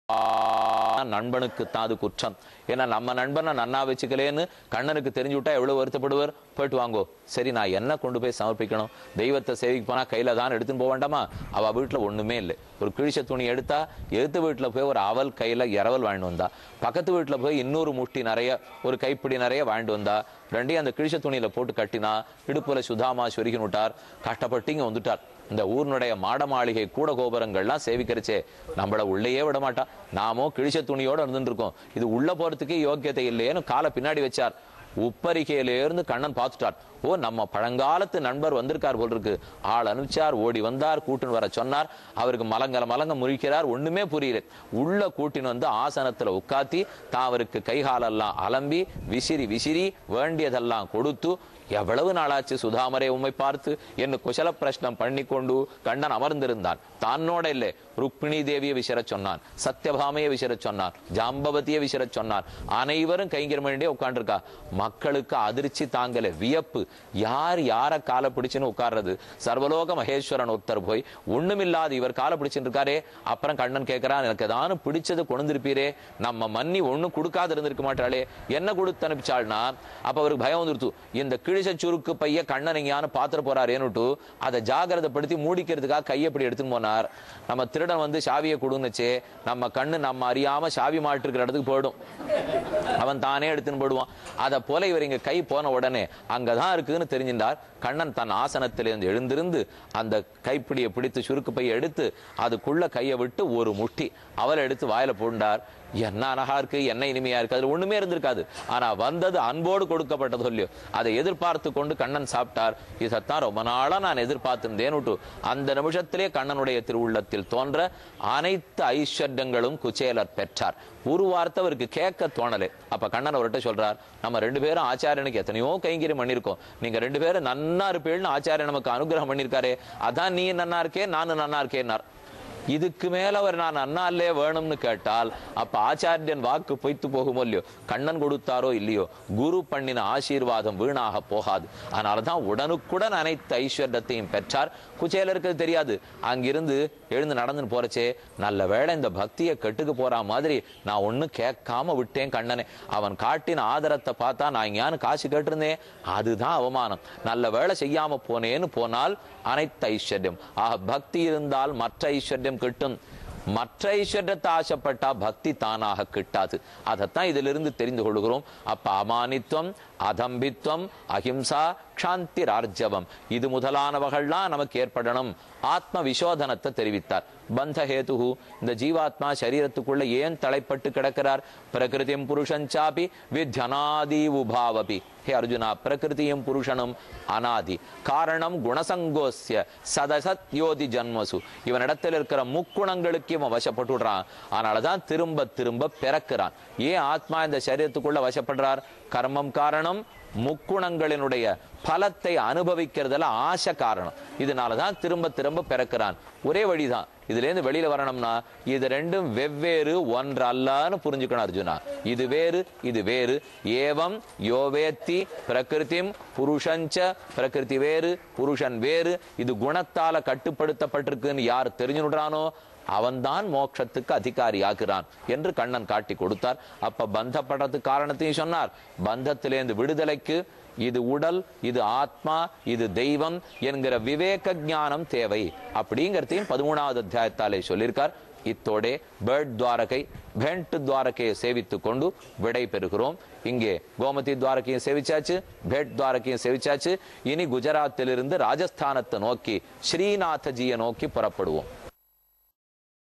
நண்பனுக்கு தான் அது குற்றம் ஏன்னா நம்ம நண்பனை நன்னா வச்சுக்கலேன்னு கண்ணனுக்கு தெரிஞ்சு விட்டா எவ்வளவு வருத்தப்படுவார் போயிட்டு வாங்கோ சரி நான் என்ன கொண்டு போய் சமர்ப்பிக்கணும் தெய்வத்தை சேவிக்கு போனா கையில தான் எடுத்துன்னு போக வேண்டாமா அவ வீட்டுல ஒண்ணுமே இல்லை ஒரு கிழிச்ச துணி எடுத்தா எழுத்து வீட்டுல போய் ஒரு அவல் கையில இரவல் வாங்கிட்டு வந்தா பக்கத்து வீட்டுல போய் இன்னொரு முட்டி நிறைய ஒரு கைப்பிடி நிறைய வாங்கிட்டு வந்தா ரெண்டையும் அந்த கிழிச்ச துணியில போட்டு கட்டினா இடுப்புல சுதாமா சொருகின்னு விட்டார் கஷ்டப்பட்டு இங்க வந்துட்டார் இந்த ஊர்னுடைய மாட மாளிகை கூட கோபுரங்கள்லாம் சேவிக்கிறச்சே நம்மள உள்ளேயே விட மாட்டா நாமோ கிழிச்ச துணியோட இருந்துட்டு இருக்கோம் இது உள்ள போறதுக்கே யோக்கியத்தை இல்லையேன்னு காலை பின்னாடி வச்சார் உப்பரிகையிலிருந்து கண்ணன் பார்த்துட்டார் ஓ நம்ம பழங்காலத்து நண்பர் வந்திருக்கார் போல் இருக்கு ஆள் அனுப்பிச்சார் ஓடி வந்தார் கூட்டின்னு வர சொன்னார் அவருக்கு மலங்கல மலங்க முறிக்கிறார் ஒண்ணுமே புரியல உள்ள கூட்டின்னு வந்து ஆசனத்துல உட்காத்தி தான் அவருக்கு கைகாலெல்லாம் அலம்பி விசிறி விசிறி வேண்டியதெல்லாம் கொடுத்து எவ்வளவு நாளாச்சு சுதாமரே உம்மை பார்த்து என்று குசல பிரஷ்னம் பண்ணி கொண்டு கண்ணன் அமர்ந்திருந்தான் தானோட இல்லை ருக்மிணி தேவியை விசிற சொன்னான் சத்யபாமையை விசிற சொன்னான் ஜாம்பவதியை விசிற சொன்னான் அனைவரும் கைங்கரம் வேண்டிய உட்காந்துருக்கா மக்களுக்கு அதிர்ச்சி தாங்கல வியப்பு யார் யார காலை பிடிச்சுன்னு உட்கார்றது சர்வலோக மகேஸ்வரன் ஒருத்தர் போய் ஒண்ணுமில்லாத இவர் காலை பிடிச்சுட்டு இருக்காரே அப்புறம் கண்ணன் கேட்கிறான் எனக்கு ஏதானு பிடிச்சது கொண்டிருப்பீரே நம்ம மன்னி ஒண்ணும் கொடுக்காது இருந்திருக்க மாட்டாளே என்ன கொடுத்து அனுப்பிச்சாள்னா அப்ப அவருக்கு பயம் வந்துருத்து இந்த கிழிச்ச சுருக்கு பைய கண்ணன் எங்கேயானு பாத்திர போறாரேன்னுட்டு அதை ஜாகிரதைப்படுத்தி மூடிக்கிறதுக்காக கையை இப்படி எடுத்துன்னு போனார் நம்ம திருடன் வந்து சாவியை கொடுன்னுச்சே நம்ம கண்ணு நம்ம அறியாம சாவி மாட்டு இருக்கிற இடத்துக்கு போயிடும் அவன் தானே எடுத்துன்னு போடுவான் அதை போல இவர் இங்க கை போன உடனே அங்கதான் இருக்குன்னு தெரிஞ்சின்றார் கண்ணன் தன் ஆசனத்திலிருந்து எழுந்திருந்து அந்த கைப்பிடியை பிடித்து சுருக்கு பையை எடுத்து அதுக்குள்ள கையை விட்டு ஒரு முட்டி அவளை எடுத்து வாயில போண்டார் என்ன அழகா இருக்கு என்ன இனிமையா இருக்கு அதுல ஒண்ணுமே இருந்திருக்காது ஆனா வந்தது அன்போடு கொடுக்கப்பட்டது இல்லையோ அதை எதிர்பார்த்து கொண்டு கண்ணன் சாப்பிட்டார் இதைத்தான் ரொம்ப நாளா நான் எதிர்பார்த்திருந்தேன் அந்த நிமிஷத்திலே கண்ணனுடைய திருவுள்ளத்தில் தோன்ற அனைத்து ஐஸ்வர்யங்களும் குச்சேலர் பெற்றார் ஒரு வார்த்தை அவருக்கு கேட்க தோணலை அப்ப கண்ணன் அவர்கிட்ட சொல்றார் நம்ம ரெண்டு பேரும் ஆச்சாரியனுக்கு எத்தனையோ கைங்கரியம் பண்ணிருக்கோம் நீங்க ரெண்டு பேரும் நன்னா இருப்பீள்னு ஆச்சாரியன் நமக்கு அனுகிரகம் பண்ணிருக்காரே அதான் நீ நன்னா இருக்கே நானும் நன்னா இருக்கேன்னார் இதுக்கு மேல அவர் நான் அண்ணாலே வேணும்னு கேட்டால் அப்ப ஆச்சாரியன் வாக்கு பொய்த்து போகுமோ இல்லையோ கண்ணன் கொடுத்தாரோ இல்லையோ குரு பண்ணின ஆசீர்வாதம் வீணாக போகாது அதனாலதான் உடனுக்குடன் அனைத்து ஐஸ்வர்யத்தையும் பெற்றார் குச்சேலருக்கு அது தெரியாது அங்கிருந்து எழுந்து நடந்துன்னு போறச்சே நல்ல வேளை இந்த பக்தியை கெட்டுக்கு போற மாதிரி நான் ஒண்ணும் கேட்காம விட்டேன் கண்ணனே அவன் காட்டின ஆதரத்தை பார்த்தா நான் இங்கேயானு காசு கேட்டிருந்தேன் அதுதான் அவமானம் நல்ல வேளை செய்யாம போனேன்னு போனால் அனைத்து ஐஸ்வர்யம் ஆக பக்தி இருந்தால் மற்ற ஐஸ்வர்யம் கிட்டும் மற்ற ஐஸ்வர்யத்தை ஆசைப்பட்டா பக்தி தானாக கிட்டாது அதைத்தான் இதிலிருந்து தெரிந்து கொள்கிறோம் அப்ப அமானித்துவம் அதம்பித்துவம் அஹிம்சா க்ஷாந்தி ரார்ஜவம் இது முதலானவகள்லாம் நமக்கு ஏற்படணும் ஆத்ம விசோதனத்தை தெரிவித்தார் பந்த ஹேது இந்த ஜீவாத்மா சரீரத்துக்குள்ள ஏன் தலைப்பட்டு கிடக்கிறார் பிரகிருதியும் புருஷஞ்சாபி வித்யனாதி உபாவபி ஹே அர்ஜுனா பிரகிருதியும் புருஷனும் அனாதி காரணம் குணசங்கோஸ்ய சதசத் யோதி ஜன்மசு இவனிடத்தில் இருக்கிற முக்குணங்களுக்கு இவன் வசப்பட்டுடுறான் அதனாலதான் திரும்ப திரும்ப பிறக்கிறான் ஏன் ஆத்மா இந்த சரீரத்துக்குள்ள வசப்படுறார் கர்மம் காரணம் முக்குணங்களினுடைய பலத்தை அனுபவிக்கிறதுல ஆசை காரணம் இதனாலதான் திரும்ப திரும்ப பிறக்கிறான் ஒரே வழிதான் இதுல இருந்து வெளியில வரணும்னா இது ரெண்டும் வெவ்வேறு ஒன்று அல்லன்னு புரிஞ்சுக்கணும் அர்ஜுனா இது வேறு இது வேறு ஏவம் யோவேத்தி பிரகிருதிம் புருஷஞ்ச பிரகிருதி வேறு புருஷன் வேறு இது குணத்தால கட்டுப்படுத்தப்பட்டிருக்குன்னு யார் தெரிஞ்சுடுறானோ அவன்தான் மோட்சத்துக்கு அதிகாரி ஆகிறான் என்று கண்ணன் காட்டி கொடுத்தார் அப்ப பந்தப்படுறதுக்கு காரணத்தையும் சொன்னார் பந்தத்திலேருந்து விடுதலைக்கு இது உடல் இது ஆத்மா இது தெய்வம் என்கிற விவேக ஞானம் தேவை அப்படிங்கிறதையும் பதிமூணாவது அத்தியாயத்தாலே சொல்லியிருக்கார் இத்தோடே பேர்ட் துவாரகை பெண்ட் துவாரகையை சேவித்துக் கொண்டு விடை பெறுகிறோம் இங்கே கோமதி துவாரகையும் சேவிச்சாச்சு பேட் துவாரகையும் சேவிச்சாச்சு இனி குஜராத்திலிருந்து ராஜஸ்தானத்தை நோக்கி ஸ்ரீநாதஜியை நோக்கி புறப்படுவோம்